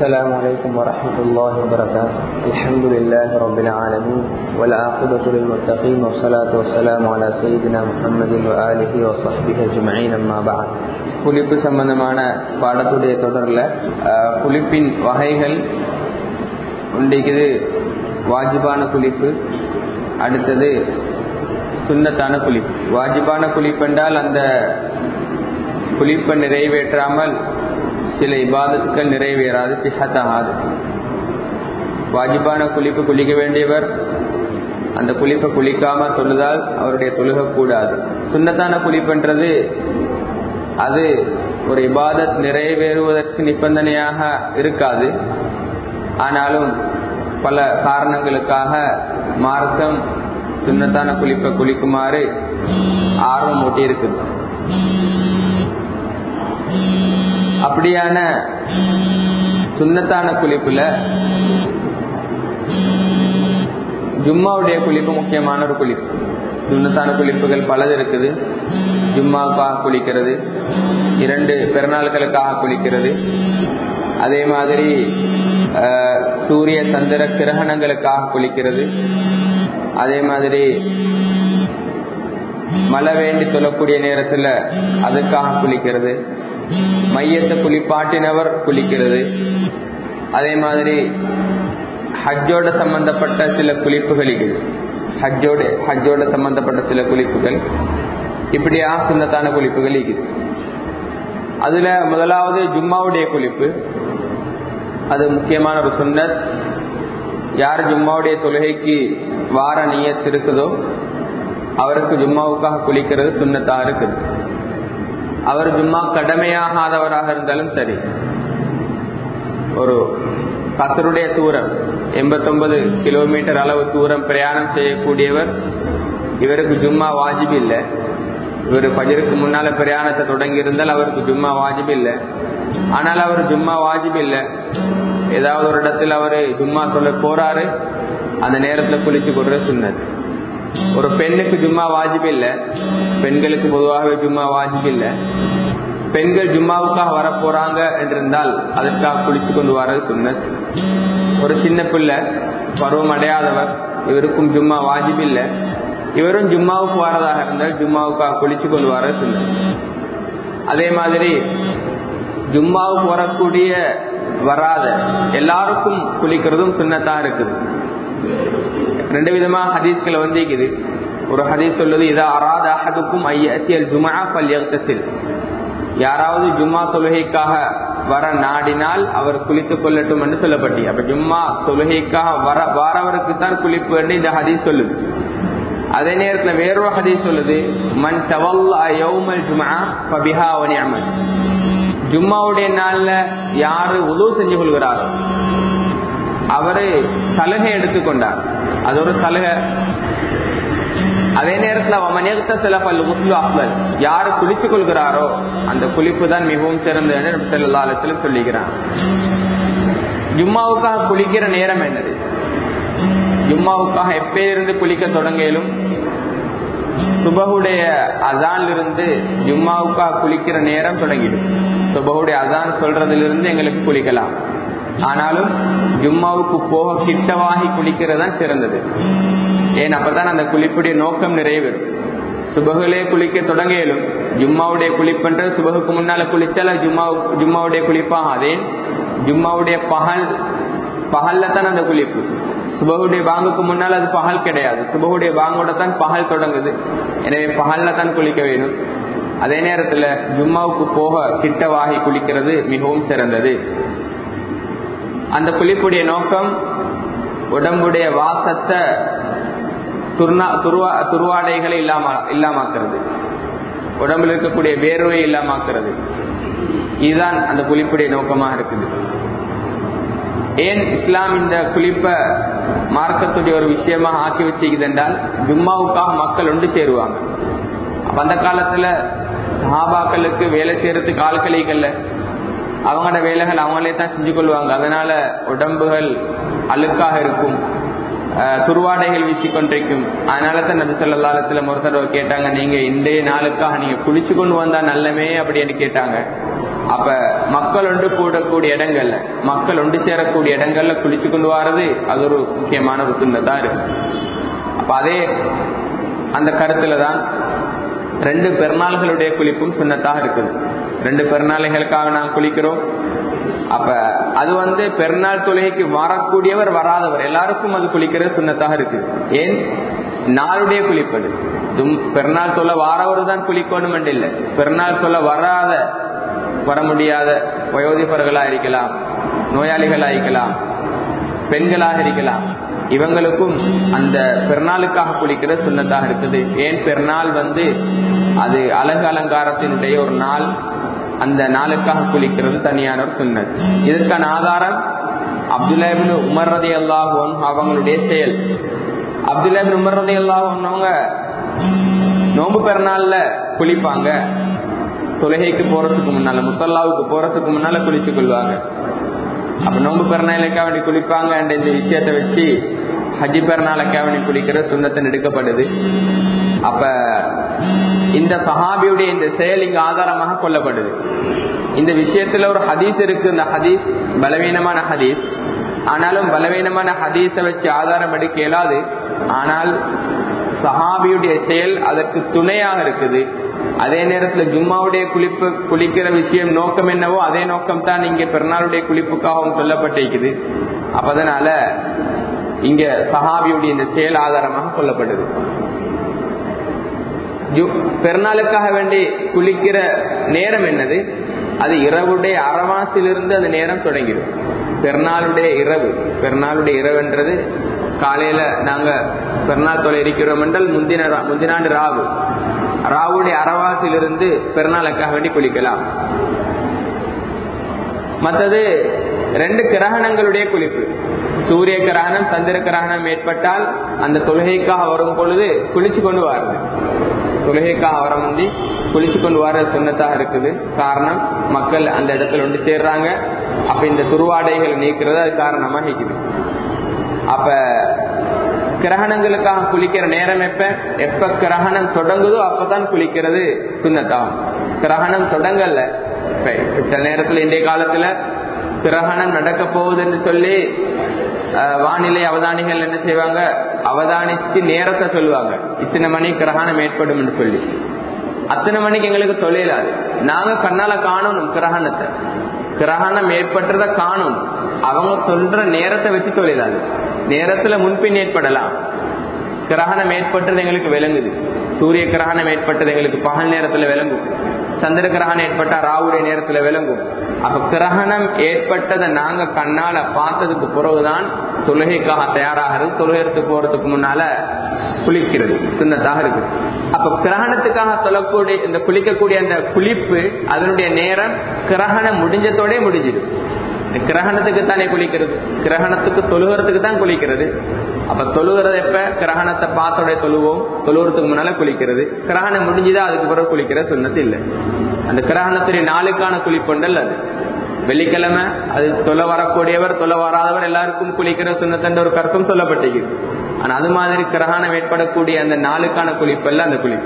السلام عليكم ورحمة الله وبركاته الحمد لله رب العالمين والعاقبة للمتقين والصلاة والسلام على سيدنا محمد وآله وصحبه أجمعين أما بعد குளிப்பு சம்பந்தமான பாடத்துடைய தொடரில் குளிப்பின் வகைகள் உண்டிக்குது வாஜிபான குளிப்பு அடுத்தது சுண்ணத்தான குளிப்பு வாஜிபான குளிப்பு என்றால் அந்த குளிப்பை நிறைவேற்றாமல் சில இபாதத்துக்கள் நிறைவேறாது சிஹத்தாகாது வாஜிபான குளிப்பு குளிக்க வேண்டியவர் அந்த குளிப்பை குளிக்காம தொழுதால் அவருடைய தொழுக கூடாது சுண்ணத்தான குளிப்புன்றது அது ஒரு இபாதத் நிறைவேறுவதற்கு நிபந்தனையாக இருக்காது ஆனாலும் பல காரணங்களுக்காக மார்க்கம் சுண்ணத்தான குளிப்பை குளிக்குமாறு ஆர்வம் ஊட்டி இருக்குது அப்படியான சுண்ணத்தான குளிப்புல ஜும்மாவுடைய குளிப்பு முக்கியமான ஒரு குளிப்பு சுண்ணத்தான குளிப்புகள் பலது இருக்குது ஜும்மாவுக்காக குளிக்கிறது இரண்டு பிறநாள்களுக்காக குளிக்கிறது அதே மாதிரி சூரிய சந்திர கிரகணங்களுக்காக குளிக்கிறது அதே மாதிரி மழை வேண்டி சொல்லக்கூடிய நேரத்துல அதுக்காக குளிக்கிறது மையத்தை குளிப்பாட்டினவர் குளிக்கிறது அதே மாதிரி ஹஜ்ஜோட சம்பந்தப்பட்ட சில குளிப்புகள் ஹஜ்ஜோட ஹஜ்ஜோட சம்பந்தப்பட்ட சில குளிப்புகள் இப்படியா சுண்ணத்தான குளிப்புகள் இருக்குது அதுல முதலாவது ஜும்மாவுடைய குளிப்பு அது முக்கியமான ஒரு சுண்ணத் யார் ஜும்மாவுடைய தொழுகைக்கு வார நீயத்து இருக்குதோ அவருக்கு ஜும்மாவுக்காக குளிக்கிறது சுண்ணத்தா இருக்குது அவர் ஜும்மா கடமையாகாதவராக இருந்தாலும் சரி ஒரு கத்தருடைய தூரம் எண்பத்தொன்பது கிலோமீட்டர் அளவு தூரம் பிரயாணம் செய்யக்கூடியவர் இவருக்கு ஜும்மா வாஜிப் இல்லை இவர் பஜருக்கு முன்னால பிரயாணத்தை தொடங்கி இருந்தால் அவருக்கு ஜும்மா வாஜிப் இல்லை ஆனால் அவர் ஜும்மா வாஜிப் இல்லை ஏதாவது ஒரு இடத்துல அவர் ஜும்மா சொல்ல போறாரு அந்த நேரத்தில் குளிச்சு கொடுற சுண்ணது ஒரு பெண்ணுக்கு ஜும்மா வாஜிப் இல்லை பெண்களுக்கு பொதுவாகவே ஜும்மா வாஜிப் இல்லை பெண்கள் ஜும்மாவுக்காக வர போறாங்க என்றிருந்தால் அதற்காக குளிச்சு கொண்டு வர்றது சுண்ணத் ஒரு சின்ன பிள்ளை பருவம் அடையாதவர் இவருக்கும் ஜும்மா வாஜிப் இல்லை இவரும் ஜும்மாவுக்கு வரதாக இருந்தால் ஜும்மாவுக்காக குளிச்சு கொண்டு வர சுண்ணத் அதே மாதிரி ஜும்மாவுக்கு வரக்கூடிய வராத எல்லாருக்கும் குளிக்கிறதும் சுண்ணத்தா இருக்குது ரெண்டு விதமா ஹதீஸ்கள் வந்திருக்குது ஒரு ஹதீஸ் சொல்லுது இதா அராத அஹதுக்கும் ஐயத்தியல் ஜுமா பல் எக்தசில் யாராவது ஜும்மா தொழுகைக்காக வர நாடினால் அவர் குளித்துக் கொள்ளட்டும் என்று சொல்லப்பட்டி அப்ப ஜும்மா தொழுகைக்காக வர வாரவருக்கு தான் குளிப்பு என்று இந்த ஹதீஸ் சொல்லுது அதே நேரத்தில் வேறொரு ஹதீஸ் சொல்லுது மன் தவல்லா யௌமல் ஜுமா பபிஹா வனியமல் ஜும்மாவுடைய நாள்ல யாரு உதவு செஞ்சு கொள்கிறாரோ அவரு சலுகை எடுத்துக்கொண்டார் அது ஒரு சலுகை அதே நேரத்தில் சில பல் உஸ்லு அஃபல் யாரு குளித்துக் கொள்கிறாரோ அந்த குளிப்பு தான் மிகவும் சிறந்தது செல்லாலத்தில் சொல்லுகிறான் ஜும்மாவுக்காக குளிக்கிற நேரம் என்னது ஜும்மாவுக்காக எப்பயிலிருந்து குளிக்க தொடங்கிலும் சுபகுடைய அசான்ல இருந்து ஜும்மாவுக்காக குளிக்கிற நேரம் தொடங்கிடும் சுபகுடைய அசான் சொல்றதிலிருந்து எங்களுக்கு குளிக்கலாம் ஆனாலும் ஜும்மாவுக்கு போக கிட்டவாகி குளிக்கிறது தான் சிறந்தது ஏன் அப்பதான் அந்த குளிப்புடைய நோக்கம் நிறைவேறும் சுபகுலே குளிக்க தொடங்கியலும் ஜும்மாவுடைய குளிப்புன்றது சுபகுக்கு முன்னால குளிச்சால ஜும்மா ஜும்மாவுடைய குளிப்பாக அதே ஜும்மாவுடைய பகல் பகல்ல தான் அந்த குளிப்பு சுபகுடைய பாங்குக்கு முன்னால் அது பகல் கிடையாது சுபகுடைய பாங்கோட தான் பகல் தொடங்குது எனவே பகல்ல தான் குளிக்க வேணும் அதே நேரத்துல ஜும்மாவுக்கு போக கிட்டவாகி குளிக்கிறது மிகவும் சிறந்தது அந்த குளிப்புடைய நோக்கம் உடம்புடைய வாசத்தை துருவாடைகளை இல்லாம இல்லாமாக்குறது உடம்புல இருக்கக்கூடிய வேர்வை இல்லாமாக்குறது இதுதான் அந்த குளிப்புடைய நோக்கமாக இருக்குது ஏன் இஸ்லாம் இந்த குளிப்ப மார்க்கத்துடைய ஒரு விஷயமாக ஆக்கி வச்சுக்குது என்றால் ஜும்மாவுக்காக மக்கள் ஒன்று சேருவாங்க அப்ப அந்த காலத்துல சஹாபாக்களுக்கு வேலை செய்யறதுக்கு ஆட்களிக்கல்ல அவங்களோட வேலைகள் அவங்களே தான் செஞ்சு கொள்வாங்க அதனால உடம்புகள் அழுக்காக இருக்கும் துருவாடைகள் வீசிக்கொண்டிருக்கும் அதனால தான் நபி சொல்லாலத்துல ஒரு தடவை கேட்டாங்க நீங்க இன்றைய நாளுக்காக நீங்க குளிச்சு கொண்டு வந்தா நல்லமே அப்படின்னு கேட்டாங்க அப்ப மக்கள் ஒன்று கூடக்கூடிய இடங்கள்ல மக்கள் ஒன்று சேரக்கூடிய இடங்கள்ல குளிச்சு கொண்டு வர்றது அது ஒரு முக்கியமான ஒரு சுண்ணத்தா இருக்கு அப்ப அதே அந்த கருத்துல தான் ரெண்டு பெருநாள்களுடைய குளிப்பும் சுண்ணத்தாக இருக்குது ரெண்டு பெருநாளைகளுக்காக நாம் குளிக்கிறோம் அப்ப அது வந்து பெருநாள் தொழுகைக்கு வரக்கூடியவர் வராதவர் எல்லாருக்கும் அது குளிக்கிறது சுண்ணத்தாக இருக்கு ஏன் நாளுடைய குளிப்பது பெருநாள் தொல்லை வாரவர் தான் குளிக்கணும் என்று இல்லை பெருநாள் தொல்லை வராத வர முடியாத வயோதிபர்களா இருக்கலாம் நோயாளிகளா இருக்கலாம் பெண்களாக இருக்கலாம் இவங்களுக்கும் அந்த பெருநாளுக்காக குளிக்கிற சுண்ணத்தாக இருக்குது ஏன் பெருநாள் வந்து அது அழகு அலங்காரத்தினுடைய ஒரு நாள் அந்த நாளுக்காக குளிக்கிறது தனியான ஒரு சுண்ணத் இதற்கான ஆதாரம் அப்துல்லாபின் உமர் ரதி அல்லாஹுவன் அவங்களுடைய செயல் அப்துல்லாபின் உமர் ரதி அல்லாஹுவங்க நோம்பு பெருநாள்ல குளிப்பாங்க தொழுகைக்கு போறதுக்கு முன்னால முசல்லாவுக்கு போறதுக்கு முன்னால குளிச்சு கொள்வாங்க அப்ப நோம்பு பெருநாளைக்காக வேண்டி குளிப்பாங்க என்ற இந்த விஷயத்தை வச்சு ஹஜ்ஜி பெருநாளைக்காக வேண்டி குளிக்கிற சுண்ணத்தை எடுக்கப்படுது அப்ப இந்த சஹாபியுடைய இந்த செயல் இங்க ஆதாரமாக கொல்லப்படுது இந்த விஷயத்துல ஒரு ஹதீஸ் இருக்கு இந்த ஹதீஸ் பலவீனமான ஹதீஸ் ஆனாலும் பலவீனமான ஹதீஸை வச்சு ஆதாரம் எடுக்க இயலாது ஆனால் சஹாபியுடைய செயல் அதற்கு துணையாக இருக்குது அதே நேரத்துல ஜும்மாவுடைய குளிப்பு குளிக்கிற விஷயம் நோக்கம் என்னவோ அதே நோக்கம் தான் இங்க பெருநாளுடைய குளிப்புக்காகவும் சொல்லப்பட்டிருக்குது அப்ப அதனால இங்க சஹாபியுடைய இந்த செயல் ஆதாரமாக சொல்லப்படுது பெருநாளுக்காக வேண்டி குளிக்கிற நேரம் என்னது அது இரவுடைய அரவாசிலிருந்து அந்த நேரம் தொடங்கிடும் பெருநாளுடைய இரவு பெருநாளுடைய இரவுன்றது காலையில நாங்க பெருநாள் தொலை இருக்கிறோம் என்றால் முந்தின முந்தினாண்டு ராவு ராவுடைய அரவாசிலிருந்து பெருநாளுக்காக வேண்டி குளிக்கலாம் மற்றது ரெண்டு கிரகணங்களுடைய குளிப்பு சூரிய கிரகணம் சந்திர கிரகணம் ஏற்பட்டால் அந்த தொழுகைக்காக வரும் பொழுது குளிச்சு கொண்டு வருது தொழுகைக்காக வர முந்தி குளிச்சு கொண்டு வர சுண்ணத்தாக இருக்குது காரணம் மக்கள் அந்த இடத்துல ஒன்று சேர்றாங்க அப்ப இந்த துருவாடைகள் நீக்கிறது அது காரணமா நிற்குது அப்ப கிரகணங்களுக்காக குளிக்கிற நேரம் எப்ப எப்ப கிரகணம் தொடங்குதோ அப்பதான் குளிக்கிறது சுண்ணத்தாகும் கிரகணம் தொடங்கல சில நேரத்துல இன்றைய காலத்துல கிரகணம் நடக்க போகுதுன்னு சொல்லி வானிலை அவதானிகள் என்ன செய்வாங்க அவதானிச்சு நேரத்தை சொல்லுவாங்க இத்தனை மணி கிரகணம் ஏற்படும் சொல்லி அத்தனை மணிக்கு எங்களுக்கு தொழிலாது நாங்க கண்ணால காணணும் கிரகணத்தை கிரகணம் ஏற்பட்டத காணும் அவங்க சொல்ற நேரத்தை வச்சு தொழிலாது நேரத்துல முன்பின் ஏற்படலாம் கிரகணம் ஏற்பட்டது எங்களுக்கு விளங்குது சூரிய கிரகணம் ஏற்பட்டது எங்களுக்கு பகல் நேரத்துல விளங்கும் சந்திர கிரகணம் ஏற்பட்டா ராவுடைய நேரத்துல விளங்கும் அப்ப கிரகணம் ஏற்பட்டதை நாங்க கண்ணால பார்த்ததுக்கு பிறகுதான் தொழுகைக்காக தயாராகிறது தொழுகிறதுக்கு போறதுக்கு முன்னால குளிக்கிறது சுண்ணத்தாக இருக்கு அப்ப கிரகணத்துக்காக சொல்லக்கூடிய இந்த குளிக்கக்கூடிய அந்த குளிப்பு அதனுடைய நேரம் கிரகணம் முடிஞ்சதோட முடிஞ்சிடும் கிரகணத்துக்கு தானே குளிக்கிறது கிரகணத்துக்கு தொழுகிறதுக்கு தான் குளிக்கிறது அப்ப தொழுகிறது எப்ப கிரகணத்தை பார்த்தோட தொழுவோம் தொழுகிறதுக்கு முன்னால குளிக்கிறது கிரகணம் முடிஞ்சுதான் அதுக்கு பிறகு குளிக்கிற சுண்ணத்து இல்லை அந்த கிரகணத்துடைய நாளுக்கான குளிப்புண்டல் அது வெள்ளிக்கிழமை அது தொலை வரக்கூடியவர் தொலை வராதவர் எல்லாருக்கும் குளிக்கிற சுண்ணத்தன்ற ஒரு கருத்தும் சொல்லப்பட்டிருக்கு ஆனா அது மாதிரி கிரகணம் ஏற்படக்கூடிய அந்த நாளுக்கான குளிப்பல்ல அந்த குளிப்பு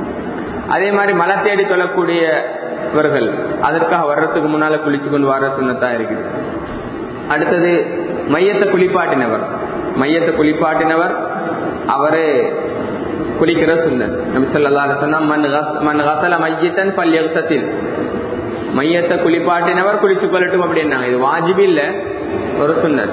அதே மாதிரி மலை தேடி தொழக்கூடியவர்கள் அதற்காக வர்றதுக்கு முன்னால குளிச்சு கொண்டு வர சுண்ணத்தா இருக்குது அடுத்தது மையத்தை குளிப்பாட்டினவர் மையத்தை குளிப்பாட்டினவர் அவரு குளிக்கிற சுண்ணத் நபி சொல்லா சொன்னா மண் மண் கசல மையத்தன் பல் எகுசத்தில் மையத்தை குளிப்பாட்டினவர் குளிச்சு கொள்ளட்டும் அப்படின்னாங்க இது வாஜிபி இல்ல ஒரு சுண்ணத்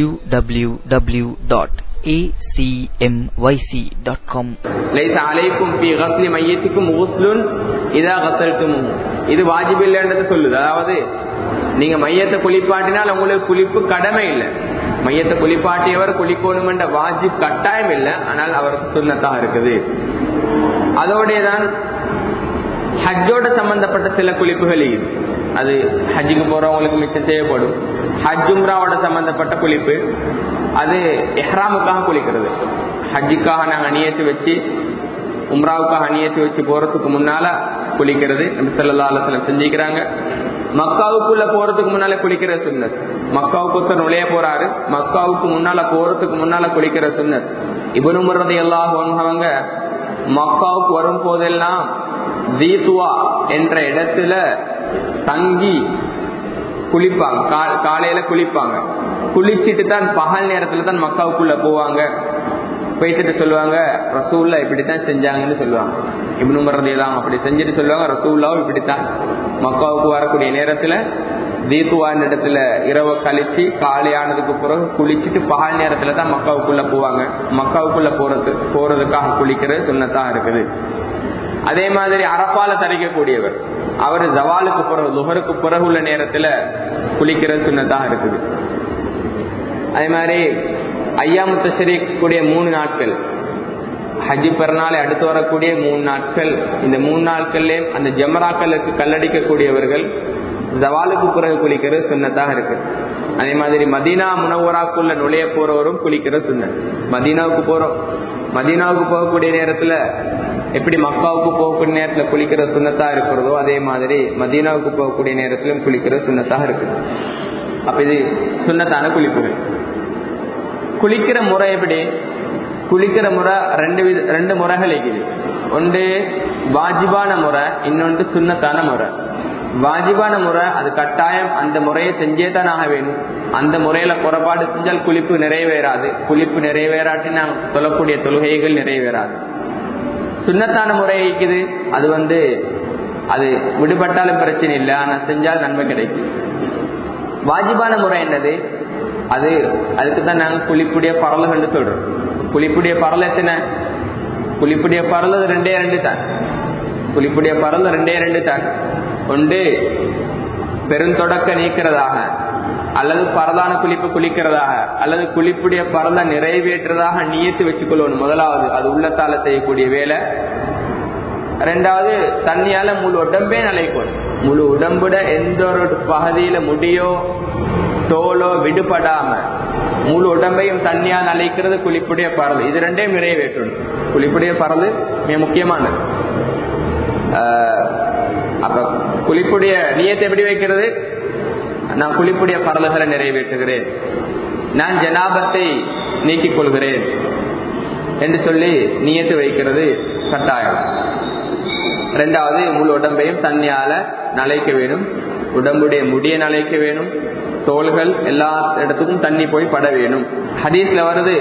www.acmyc.com லைச அலைக்கும் ஃபீ கஸ்லி மையத்துக்கும் ஊஸ்லுன் இதா கசல்டும் இது வாஜிபி இல்லைன்றது சொல்லுது அதாவது நீங்க மையத்தை குளிப்பாட்டினால் உங்களுக்கு குளிப்பு கடமை இல்லை மையத்தை குளிப்பாட்டியவர் குளிக்கணும் என்ற வாஜிப் கட்டாயம் இல்லை ஆனால் அவருக்கு சுண்ணத்தாக இருக்குது அதோடதான் ஹஜ்ஜோட சம்பந்தப்பட்ட சில குளிப்புகள் இது அது ஹஜ்ஜுக்கு போறவங்களுக்கு மிச்சம் தேவைப்படும் ஹஜ் உம்ராவோட சம்பந்தப்பட்ட குளிப்பு அது எஹ்ராமுக்காக குளிக்கிறது ஹஜ்ஜுக்காக நாங்கள் அணியத்து வச்சு உம்ராவுக்காக அணியத்து வச்சு போறதுக்கு முன்னால குளிக்கிறது நம்ம செல்லல்லா அலசலம் செஞ்சுக்கிறாங்க மக்காவுக்குள்ள போறதுக்கு முன்னால குளிக்கிற சுண்ணத் மக்காவுக்கு ஒருத்தர் நுழைய போறாரு மக்காவுக்கு முன்னால போறதுக்கு முன்னால குளிக்கிற சுண்ணத் இவனு முறது எல்லாம் அவங்க மக்காவுக்கு வரும் போதெல்லாம் தீத்துவா என்ற இடத்துல தங்கி குளிப்பாங்க காலையில குளிப்பாங்க குளிச்சுட்டு தான் பகல் நேரத்துல தான் மக்காவுக்குள்ள போவாங்க போயிட்டு சொல்லுவாங்க ரசூல்லா இப்படித்தான் செஞ்சாங்கன்னு சொல்லுவாங்க இப்படி மறதையெல்லாம் அப்படி செஞ்சுட்டு சொல்லுவாங்க ரசூல்லாவும் இப்படித்தான் மக்காவுக்கு வரக்கூடிய நேரத்துல தீபுவான் இடத்துல இரவு கழிச்சு காலையானதுக்கு பிறகு குளிச்சுட்டு பகல் நேரத்துல தான் மக்காவுக்குள்ள போவாங்க மக்காவுக்குள்ள போறது போறதுக்காக குளிக்கிறது சுண்ணத்தான் இருக்குது அதே மாதிரி அரப்பால தரிக்கக்கூடியவர் அவர் ஜவாலுக்கு பிறகு லுகருக்கு பிறகு உள்ள நேரத்துல குளிக்கிறது சுண்ணத்தான் இருக்குது அதே மாதிரி ஐயாமுத்த கூடிய மூணு நாட்கள் ஹஜ்ஜி பிறநாளை அடுத்து வரக்கூடிய மூணு நாட்கள் இந்த மூணு நாட்கள்லயே அந்த ஜமராக்களுக்கு கல்லடிக்கக்கூடியவர்கள் ஜவாலுக்கு பிறகு குளிக்கிறது சுண்ணத்தாக இருக்கு அதே மாதிரி மதீனா முனவராக்குள்ள நுழைய போறவரும் குளிக்கிற சுண்ணத் மதீனாவுக்கு போறோம் மதீனாவுக்கு போகக்கூடிய நேரத்துல எப்படி மக்காவுக்கு போகக்கூடிய நேரத்துல குளிக்கிற சுண்ணத்தா இருக்கிறதோ அதே மாதிரி மதீனாவுக்கு போகக்கூடிய நேரத்திலும் குளிக்கிற சுண்ணத்தாக இருக்குது அப்ப இது சுண்ணத்தான குளிப்புகள் குளிக்கிற முறை எப்படி குளிக்கிற முறை ரெண்டு வித ரெண்டு முறைகள் இருக்குது ஒன்று வாஜிபான முறை இன்னொன்று சுண்ணத்தான முறை வாஜிபான முறை அது கட்டாயம் அந்த முறையை செஞ்சே தான் ஆக வேணும் அந்த முறையில குறைபாடு செஞ்சால் குளிப்பு நிறைவேறாது குளிப்பு நிறைவேறாட்டி நாம் சொல்லக்கூடிய தொழுகைகள் நிறைவேறாது சுண்ணத்தான முறை இருக்குது அது வந்து அது விடுபட்டாலும் பிரச்சனை இல்லை ஆனா செஞ்சால் நன்மை கிடைக்கும் வாஜிபான முறை என்னது அது அதுக்கு தான் நாங்கள் குளிப்புடைய பரலன்னு சொல்றோம் குளிப்புடைய பரல் எத்தனை குளிப்புடைய பரல் ரெண்டே ரெண்டு தான் குளிப்புடைய பரல் ரெண்டே ரெண்டு தான் ஒன்று பெருந்தொடக்க நீக்கிறதாக அல்லது பரதான குளிப்பு குளிக்கிறதாக அல்லது குளிப்புடைய பரலை நிறைவேற்றதாக நீயத்து வச்சுக்கொள்ளணும் முதலாவது அது உள்ளத்தால செய்யக்கூடிய வேலை ரெண்டாவது தண்ணியால முழு உடம்பே நிலைக்கணும் முழு உடம்புட எந்த ஒரு பகுதியில முடியோ தோலோ விடுபடாம முழு உடம்பையும் தண்ணியா நலைக்கிறது குளிப்புடைய பரல் இது ரெண்டையும் நிறைவேற்றணும் குளிப்புடைய பரல் மிக முக்கியமானது அப்ப குளிப்புடைய நீயத்தை எப்படி வைக்கிறது நான் குளிப்புடைய பரல்களை நிறைவேற்றுகிறேன் நான் ஜனாபத்தை நீக்கிக் கொள்கிறேன் என்று சொல்லி நீயத்து வைக்கிறது கட்டாயம் ரெண்டாவது முழு உடம்பையும் தண்ணியால நலைக்க வேணும் உடம்புடைய முடிய நலைக்க வேணும் தோள்கள் எல்லா இடத்துக்கும் தண்ணி போய் பட வேணும் ஹதீஸ்ல வருது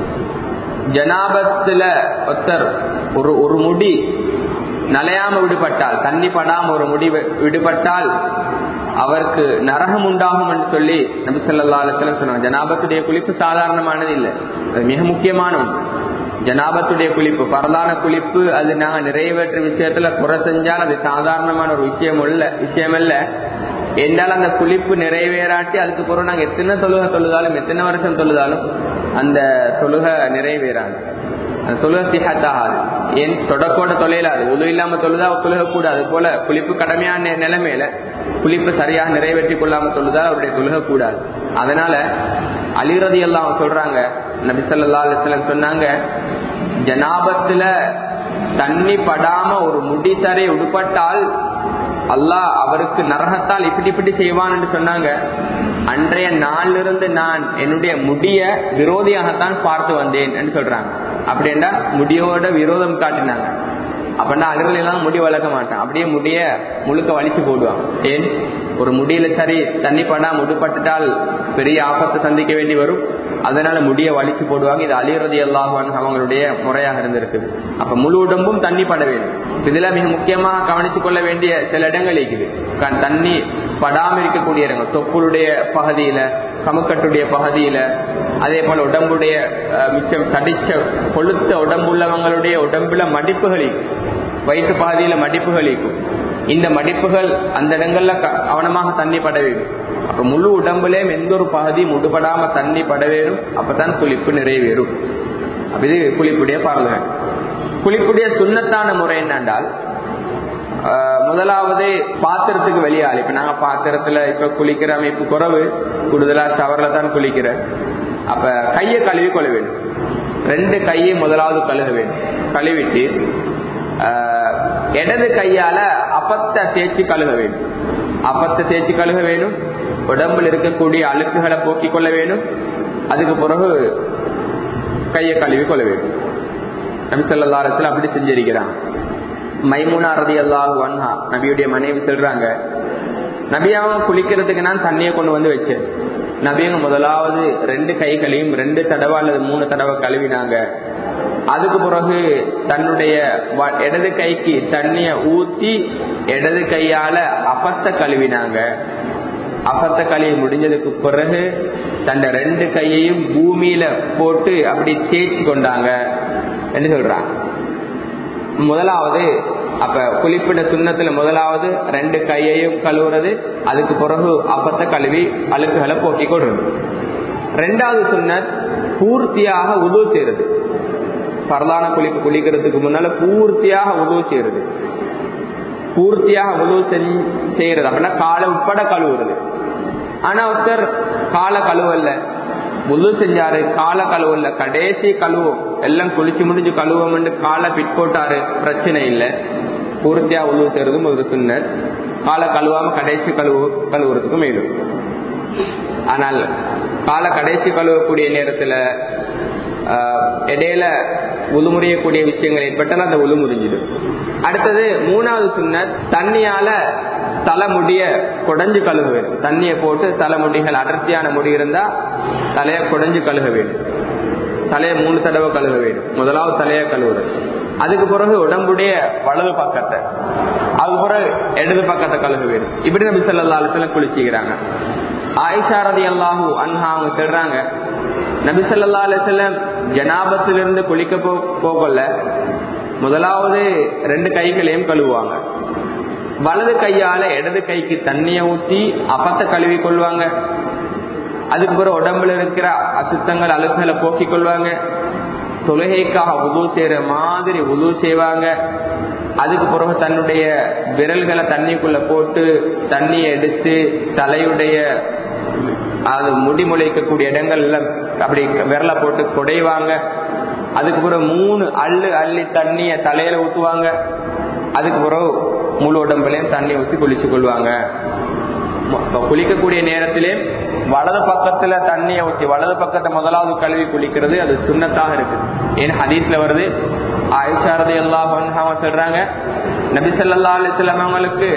ஜனாபத்துல ஒருத்தர் ஒரு ஒரு முடி நலையாம விடுபட்டால் தண்ணி படாம ஒரு முடி விடுபட்டால் அவருக்கு நரகம் உண்டாகும் என்று சொல்லி நபி சொல்லா அலுவலம் சொன்னாங்க ஜனாபத்துடைய குளிப்பு சாதாரணமானது இல்லை அது மிக முக்கியமான ஒன்று ஜனாபத்துடைய குளிப்பு பரதான குளிப்பு அது நாங்க நிறைவேற்ற விஷயத்துல குறை செஞ்சால் அது சாதாரணமான ஒரு விஷயம் இல்ல விஷயம் இல்ல என்றால் அந்த குளிப்பு நிறைவேறாட்டி அதுக்கு பிறகு நாங்க எத்தனை தொழுகை தொழுதாலும் எத்தனை வருஷம் தொழுதாலும் அந்த தொழுகை நிறைவேறாது அந்த தொழுகை சிஹத்தாகாது ஏன் தொடக்கோட தொலைலாது உதவு இல்லாம தொழுதா தொழுக கூடாது போல குளிப்பு கடமையான நிலைமையில குளிப்பு சரியாக நிறைவேற்றி கொள்ளாம தொழுதால் அவருடைய தொழுக கூடாது அதனால அலிரதி எல்லாம் சொல்றாங்க நபிசல்லா அலிஸ்லம் சொன்னாங்க ஜனாபத்துல தண்ணி படாம ஒரு முடி சரை உடுப்பட்டால் அல்லாஹ் அவருக்கு நரகத்தால் இப்படி இப்படி செய்வான் என்று சொன்னாங்க அன்றைய நாளிலிருந்து நான் என்னுடைய முடிய விரோதியாகத்தான் பார்த்து வந்தேன் என்று சொல்றாங்க அப்படின்னா முடியோட விரோதம் காட்டினாங்க அப்படின்னா அலுவல் எல்லாம் முடி வளர்க்க மாட்டான் அப்படியே முடிய முழுக்க வலிச்சு போடுவான் ஏன் ஒரு முடியில சரி தண்ணி படா முடுபட்டுட்டால் பெரிய ஆபத்தை சந்திக்க வேண்டி வரும் அதனால முடிய வலிச்சு போடுவாங்க இது அழியறது எல்லாகும் அவங்களுடைய முறையாக இருந்திருக்குது அப்ப முழு உடம்பும் தண்ணி பட வேண்டும் இதுல மிக முக்கியமாக கவனித்துக் கொள்ள வேண்டிய சில இடங்கள் இருக்குது தண்ணி படாம இருக்கக்கூடிய இடங்கள் தொப்புளுடைய பகுதியில கமுக்கட்டுடைய பகுதியில அதே போல உடம்புடைய மிச்சம் தடிச்ச கொளுத்த உடம்புள்ளவங்களுடைய உடம்புல மடிப்புகள் வயிற்று பாதியில மடிப்புகள் இருக்கும் இந்த மடிப்புகள் அந்த இடங்கள்ல கவனமாக தண்ணி பட வேண்டும் அப்ப முழு உடம்புலயும் எந்த ஒரு பகுதி முடுபடாம தண்ணி பட வேணும் அப்பதான் குளிப்பு நிறைவேறும் அப்ப இது குளிப்புடைய பாடல்கள் குளிப்புடைய சுண்ணத்தான முறை என்னென்றால் முதலாவது பாத்திரத்துக்கு வெளியாள் இப்ப நாங்க பாத்திரத்துல இப்ப குளிக்கிற அமைப்பு குறைவு கூடுதலா ஷவர்ல தான் குளிக்கிற அப்ப கையை கழுவி கொள்ள வேண்டும் ரெண்டு கையை முதலாவது கழுக வேண்டும் கழுவிட்டு இடது கையால அப்பத்தை தேய்ச்சி கழுக வேண்டும் அப்பத்தை தேய்ச்சி கழுக வேணும் உடம்புல இருக்கக்கூடிய அழுக்குகளை போக்கிக் கொள்ள வேணும் அதுக்கு பிறகு கையை கழுவி கொள்ள வேண்டும் நபிசல்லாரத்தில் அப்படி செஞ்சிருக்கிறான் மைமுனா ரதி அல்லாஹு வன்ஹா நபியுடைய மனைவி சொல்றாங்க நபி அவங்க குளிக்கிறதுக்கு நான் தண்ணியை கொண்டு வந்து வச்சேன் நபியங்க முதலாவது ரெண்டு கைகளையும் ரெண்டு தடவை அல்லது மூணு தடவை கழுவினாங்க அதுக்கு பிறகு தன்னுடைய இடது கைக்கு தண்ணிய ஊத்தி இடது கையால அப்பத்த கழுவினாங்க அப்பத்த கழுவி முடிஞ்சதுக்கு பிறகு தன் ரெண்டு கையையும் பூமியில போட்டு அப்படி தேய்ச்சி கொண்டாங்க என்று சொல்றாங்க முதலாவது அப்ப குளிப்பிட சுண்ணத்துல முதலாவது ரெண்டு கையையும் கழுவுறது அதுக்கு பிறகு அப்பத்த கழுவி அழுக்குகளை போக்கி கொள்றது ரெண்டாவது சுண்ணத் பூர்த்தியாக உதவு செய்யறது பரதான குளிப்பு குளிக்கிறதுக்கு முன்னால பூர்த்தியாக உதவு செய்யறது பூர்த்தியாக உதவு செய்யறது அப்படின்னா காலை உட்பட கழுவுறது ஆனா ஒருத்தர் காலை கழுவல்ல முழு செஞ்சாரு காலை கழுவல்ல கடைசி கழுவும் எல்லாம் குளிச்சு முடிஞ்சு கழுவோம் காலை பிட் போட்டாரு பிரச்சனை இல்லை பூர்த்தியா உழவு செய்யறதும் ஒரு சுண்ணர் காலை கழுவாம கடைசி கழுவு கழுவுறதுக்கு மேலும் ஆனால் காலை கடைசி கழுவக்கூடிய நேரத்துல இடையில உழுமுறையக்கூடிய விஷயங்கள் ஏற்பட்டால் அந்த உழு முறிஞ்சிடும் அடுத்தது மூணாவது சுண்ண தண்ணியால தலைமுடிய குடஞ்சு கழுக வேண்டும் தண்ணியை போட்டு தலைமுடிகள் அடர்த்தியான முடி இருந்தா தலையை குடஞ்சு கழுக வேண்டும் தலையை மூணு தடவை கழுக வேண்டும் முதலாவது தலையை கழுவுறது அதுக்கு பிறகு உடம்புடைய வலது பக்கத்தை அதுக்கு பிறகு இடது பக்கத்தை கழுக வேண்டும் இப்படி நபி சொல்லா அலுவல குளிச்சுக்கிறாங்க ஆயிஷா ரதி அல்லாஹூ அன்ஹா அவங்க சொல்றாங்க நபி சொல்லா அலுவலம் ஜனாபத்திலிருந்து குளிக்க போகல முதலாவது ரெண்டு கைகளையும் கழுவுவாங்க வலது கையால இடது கைக்கு தண்ணிய ஊத்தி அப்பத்தை கழுவி கொள்வாங்க அதுக்கு பிறகு உடம்புல இருக்கிற அசுத்தங்கள் அழுக்குகளை போக்கிக் கொள்வாங்க தொழுகைக்காக உதவு செய்யற மாதிரி உதவு செய்வாங்க அதுக்கு பிறகு தன்னுடைய விரல்களை தண்ணிக்குள்ள போட்டு தண்ணியை எடுத்து தலையுடைய அது முடி முளைக்கக்கூடிய இடங்கள்ல அப்படி விரலை போட்டு குடைவாங்க அதுக்கு பிறகு மூணு அள்ளு அள்ளி தண்ணிய தலையில ஊத்துவாங்க அதுக்கு பிறகு முழு உடம்புலையும் தண்ணி ஊற்றி குளிச்சு கொள்வாங்க குளிக்கக்கூடிய நேரத்திலே வலது பக்கத்துல தண்ணியை ஊற்றி வலது பக்கத்தை முதலாவது கழுவி குளிக்கிறது அது சுண்ணத்தாக இருக்கு ஏன் ஹதீஸ்ல வருது ஆயிஷாரதி எல்லாம் சொல்றாங்க நபிசல்லா அலிஸ்லாம் அவங்களுக்கு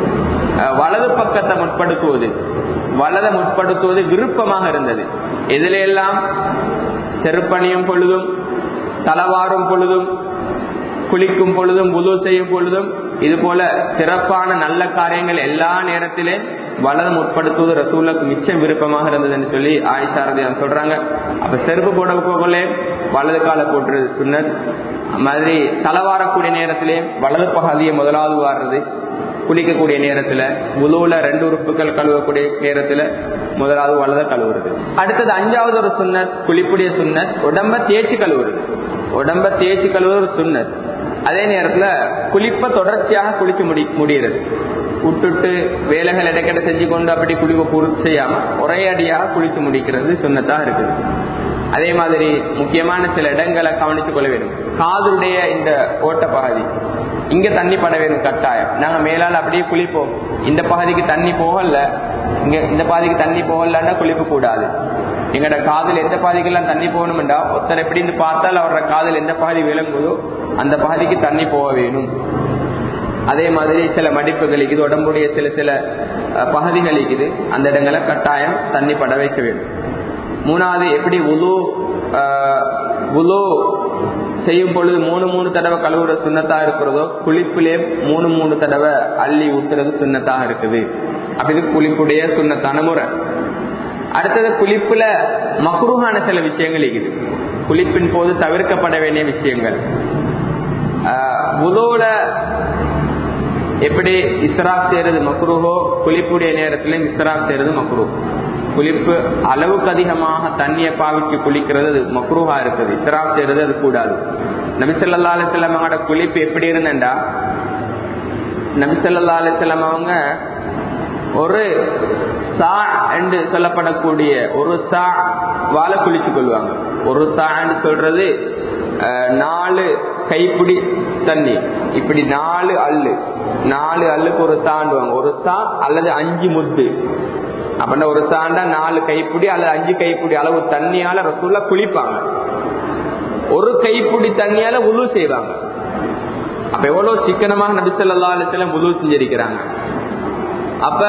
வலது பக்கத்தை முற்படுத்துவது வலதை முற்படுத்துவது விருப்பமாக இருந்தது எதில எல்லாம் செருப்பணியும் பொழுதும் தலவாரும் பொழுதும் குளிக்கும் பொழுதும் உது செய்யும் பொழுதும் இது போல சிறப்பான நல்ல காரியங்கள் எல்லா நேரத்திலே வலது முற்படுத்துவது ரசூலுக்கு மிச்சம் விருப்பமாக இருந்ததுன்னு சொல்லி ஆயிஷாரதி சொல்றாங்க அப்ப செருப்பு போட போகலே வலது கால போட்டுறது சுண்ணத் மாதிரி தலவாரக்கூடிய நேரத்திலே வலது பகுதியை முதலாவது வாடுறது குளிக்கக்கூடிய நேரத்துல உழுவுல ரெண்டு உறுப்புகள் கழுவக்கூடிய நேரத்துல முதலாவது வலத கழுவுறது அடுத்தது அஞ்சாவது ஒரு சுண்ணத் குளிப்புடைய சுண்ணத் உடம்ப தேய்ச்சி கழுவுறது உடம்ப தேய்ச்சி கழுவுறது ஒரு சுண்ணத் அதே நேரத்துல குளிப்ப தொடர்ச்சியாக குளிச்சு முடி முடிகிறது விட்டுட்டு வேலைகள் இடைக்கிட செஞ்சு கொண்டு அப்படி குளிப்ப பூர்த்தி செய்யாம ஒரே அடியாக குளிச்சு முடிக்கிறது சுண்ணத்தாக இருக்குது அதே மாதிரி முக்கியமான சில இடங்களை கவனித்துக் கொள்ள வேண்டும் காதுடைய இந்த ஓட்ட பகுதி இங்க தண்ணி பட வேணும் கட்டாயம் நாங்க மேலால அப்படியே குளிப்போம் இந்த பகுதிக்கு தண்ணி போகல இங்க இந்த பாதிக்கு தண்ணி போகலன்னா குளிப்பு கூடாது எங்கட காதில் எந்த பாதிக்கெல்லாம் தண்ணி போகணும்டா ஒருத்தர் எப்படின்னு பார்த்தால் அவரோட காதில் எந்த பகுதி விளங்குதோ அந்த பகுதிக்கு தண்ணி போக வேணும் அதே மாதிரி சில மடிப்புகள் இருக்குது உடம்புடைய சில சில பகுதிகள் இருக்குது அந்த இடங்களை கட்டாயம் தண்ணி பட வைக்க வேண்டும் மூணாவது எப்படி உலு உலு செய்யும் பொழுது மூணு மூணு தடவை கழுவுற சுண்ணத்தா இருக்கிறதோ குளிப்பிலே மூணு மூணு தடவை அள்ளி ஊத்துறது சுண்ணத்தாக இருக்குது அப்படி குளிப்புடைய சுண்ணத்தான முறை அடுத்தது குளிப்புல மகுருகான சில விஷயங்கள் இருக்குது குளிப்பின் போது தவிர்க்கப்பட வேண்டிய விஷயங்கள் உதோட எப்படி இஸ்ராப் செய்யறது மக்ரூஹோ குளிப்புடைய நேரத்திலும் இஸ்ராப் செய்யறது மக்ரூ குளிப்பு அளவுக்கு அதிகமாக தண்ணியை பாவிச்சு குளிக்கிறது அது மக்ரூஹா இருக்குது இஸ்ராப் செய்யறது அது கூடாது நபிசல்லா அலிசல்லமோட குளிப்பு எப்படி இருந்தேன்டா நபிசல்லா அலிசல்லம் அவங்க ஒரு சா என்று சொல்லப்படக்கூடிய ஒரு சா வாழை குளிச்சு கொள்வாங்க ஒரு சா என்று சொல்றது நாலு கைப்பிடி தண்ணி இப்படி நாலு அள்ளு நாலு அள்ளுக்கு ஒரு சாண்டுவாங்க ஒரு சா அல்லது அஞ்சு முத்து அப்படின்னா ஒரு சாண்டா நாலு கைப்பிடி அல்லது அஞ்சு கைப்பிடி அளவு தண்ணியால ரசூல்ல குளிப்பாங்க ஒரு கைப்பிடி தண்ணியால உழு செய்வாங்க அப்ப எவ்வளவு சிக்கனமாக நபிசல்லா அலிசல்லம் உழு செஞ்சிருக்கிறாங்க அப்ப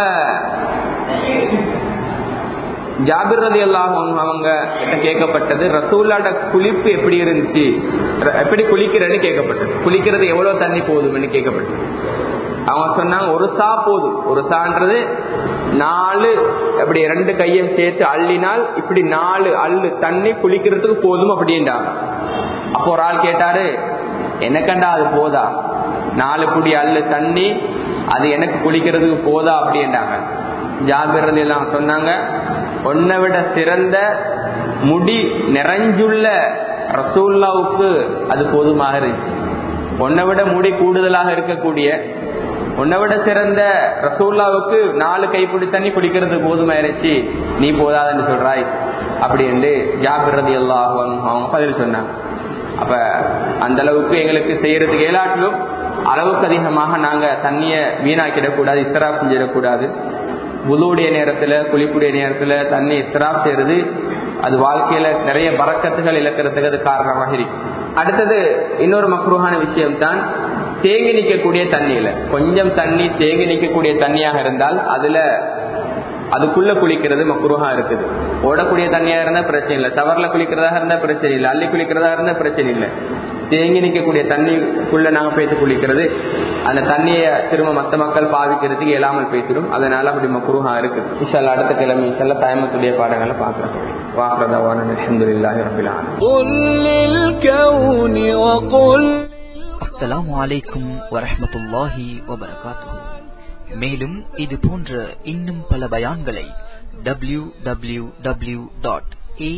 ஜாபிர் ரதி அல்லாஹும் அவங்க கிட்ட கேட்கப்பட்டது ரசூல்லாட குளிப்பு எப்படி இருந்துச்சு ர- எப்படி குளிக்கிறேன்னு கேட்கப்பட்டது குளிக்கிறது எவ்வளவு தண்ணி போதும்னு கேட்கப்பட்டது அவங்க சொன்னாங்க ஒரு சா போதும் ஒரு சான்றது நாலு அப்படி ரெண்டு கையும் சேர்த்து அள்ளினால் இப்படி நாலு அள்ளு தண்ணி குளிக்கிறதுக்கு போதும் அப்படின்றாங்க அப்போ ஒரு ஆள் கேட்டாரு எனக்கண்டா அது போதா நாலு குடி அள்ளு தண்ணி அது எனக்கு குளிக்கிறதுக்கு போதா அப்படின்றாங்க ஜாபிர் எல்லாம் சொன்னாங்க உன்னை விட சிறந்த முடி நிறைஞ்சுள்ள ரசூல்லாவுக்கு அது போதுமாக இருந்துச்சு உன்னை விட முடி கூடுதலாக இருக்கக்கூடிய உன்னை விட சிறந்த ரசூல்லாவுக்கு நாலு கைப்பிடி தண்ணி குடிக்கிறது போதுமாயிருச்சு நீ போதாதுன்னு சொல்றாய் அப்படி என்று ஜாபிர் ரதி அவங்க பதில் சொன்னாங்க அப்ப அந்த அளவுக்கு எங்களுக்கு செய்யறதுக்கு ஏலாட்டிலும் அளவுக்கு அதிகமாக நாங்க தண்ணிய வீணாக்கிடக்கூடாது இஸ்ராப் செஞ்சிடக்கூடாது புதுவுடைய நேரத்துல குளிப்புடைய நேரத்துல தண்ணி இஸ்ராப் செய்யறது அது வாழ்க்கையில நிறைய பறக்கத்துகள் இழக்கிறதுக்கு அது காரணமாக இருக்கு அடுத்தது இன்னொரு மக்ரூஹான விஷயம் தான் தேங்கி நிற்கக்கூடிய தண்ணியில கொஞ்சம் தண்ணி தேங்கி நிற்கக்கூடிய தண்ணியாக இருந்தால் அதுல அதுக்குள்ள குளிக்கிறது மக்குருஹா இருக்குது ஓடக்கூடிய தண்ணியா இருந்தா பிரச்சனை இல்லை தவறுல குளிக்கிறதா இருந்தா பிரச்சனை இல்லை அள்ளி குளிக்கிறதா இருந்தா பிரச்சனை இல்லை தேங்கி நிற்கக்கூடிய தண்ணிக்குள்ள நாங்க போயிட்டு குளிக்கிறது அந்த தண்ணியை திரும்ப மத்த மக்கள் பாவிக்கிறதுக்கு இயலாமல் பேசிடும் அதனால அப்படி மக்குருஹா இருக்குது இன்ஷால்லா அடுத்த கிழமை இன்ஷால்லா தயமத்துடைய பாடங்களை பார்க்கலாம் வாக்குறதாவான அலமதுல்லாஹி ரபில் ஆலமீன் قل للكون وقل அஸ்ஸலாமு அலைக்கும் வரஹ்மத்துல்லாஹி வபரகாத்துஹு மேலும் இது போன்ற இன்னும் பல பயான்களை W W W dot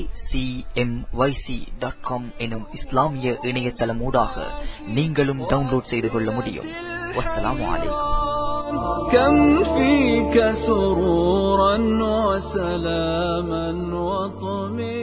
dot com எனும் இஸ்லாமிய இணையதளமூடாக நீங்களும் டவுன்லோட் செய்து கொள்ள முடியும் வஸ்ஸலாமு அலைக்கும் كم فيك سرورا وسلاما وطمئنا